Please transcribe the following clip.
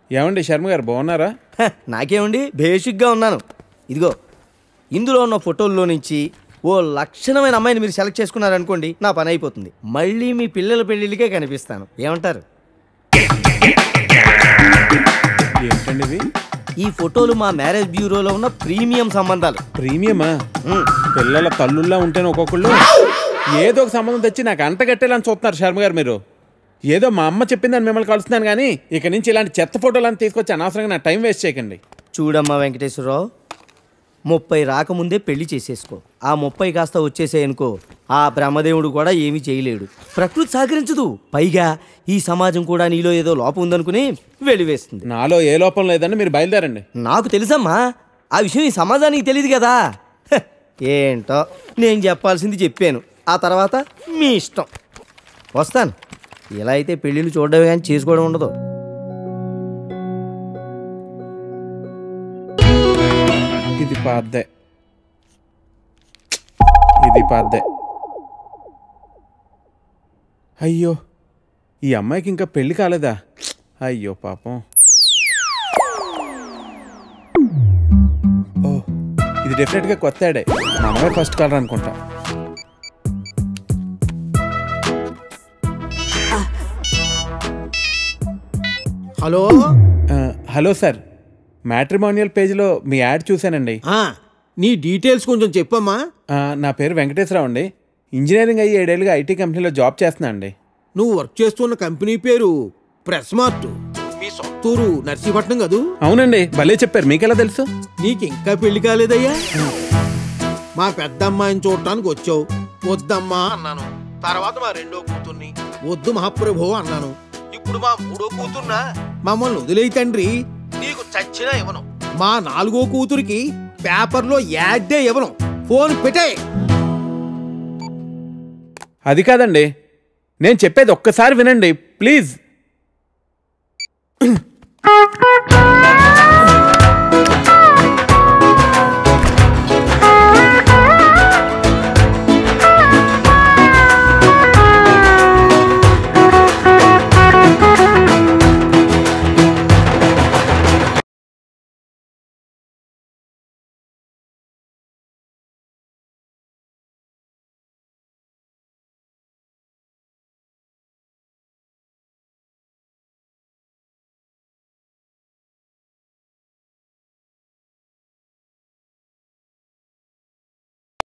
ఏమండి శర్మ గారు బాగున్నారా హ, నాకేమండి బేసిక్గా ఉన్నాను ఇదిగో ఇందులో ఉన్న ఫోటోల్లో నుంచి ఓ లక్షణమైన అమ్మాయిని మీరు సెలెక్ట్ చేసుకున్నారనుకోండి నా పని అయిపోతుంది మళ్ళీ మీ పిల్లల పెళ్ళిళ్ళకే కనిపిస్తాను ఏమంటారు ఏంటండి ఇవి ఈ ఫోటోలు మా మ్యారేజ్ బ్యూరోలో ఉన్న ప్రీమియం సంబంధాలు ప్రీమియమా ఉమ్, పిల్లల తల్లుల్లా ఉంటేనే ఒక్కొక్కళ్ళు ఏదో ఒక సంబంధం తెచ్చి నాకు అంట కట్టేలని చూస్తున్నారు శర్మ గారు మీరు ఏదో మా అమ్మ చెప్పిందని మిమ్మల్ని కలుస్తున్నాను కానీ ఇక నుంచి ఇలాంటి చెత్త ఫోటోలు అని తీసుకొచ్చి అనవసరంగా నా టైం వేస్ట్ చేయకండి చూడమ్మా వెంకటేశ్వరరావు ముప్పై రాకముందే పెళ్లి చేసేసుకో ఆ ముప్పై కాస్త వచ్చేసాయనుకో ఆ బ్రహ్మదేవుడు కూడా ఏమీ చేయలేడు ప్రకృతి సహకరించదు పైగా ఈ సమాజం కూడా నీలో ఏదో లోపం ఉందనుకుని వెలివేస్తుంది నాలో ఏ లోపం లేదని మీరు బయలుదేరండి నాకు తెలుసమ్మా ఆ విషయం ఈ సమాజానికి తెలియదు కదా హ, ఏంటో నేను చెప్పాల్సింది చెప్పాను ఆ తర్వాత మీ ఇష్టం వస్తాను ఇలా అయితే పెళ్ళిళ్ళు చూడడమే కానీ చేసుకోవడం ఉండదు ఇది పాద్దే ఇది పాద్దే అయ్యో ఈ అమ్మాయికి ఇంకా పెళ్లి కాలేదా అయ్యో పాపం ఓ ఇది డెఫినెట్గా కొత్త యాడే మనమే ఫస్ట్ కాలర్ అనుకుంటా హలో ఆ, హలో సార్ మ్యాట్రిమోనియల్ పేజ్లో మీ యాడ్ చూశానండి ఆ, నీ డీటెయిల్స్ కొంచెం చెప్పమ్మా ఆ, నా పేరు వెంకటేశ్వరరావు అండి ఇంజనీరింగ్ అయ్యి ఏడేళ్ళుగా ఐటీ కంపెనీలో జాబ్ చేస్తున్నా అండి నువ్వు వర్క్ చేస్తున్న కంపెనీ పేరు ప్రెస్ మార్ట్ మీ సొత్తూరు నర్సీపట్నం కదూ అవునండి భలే చెప్పారు మీకెలా తెలుసు నీకు ఇంకా పెళ్లి కాలేదయ్యా మా పెద్ద అమ్మాయిని చూడటానికి వచ్చావు వద్దమ్మా అన్నాను తర్వాత మా రెండో కూతుర్ని వద్దు మహాప్రభు అన్నాను ఇప్పుడు మా మూడో కూతుర్నా మమ్మల్ని వదిలేయి తండ్రి నీకు చచ్చినా ఇవ్వను మా నాలుగో కూతురికి పేపర్లో యాడ్డే ఇవ్వను ఫోన్ పెట్టే అది కాదండి నేను చెప్పేది ఒక్కసారి వినండి ప్లీజ్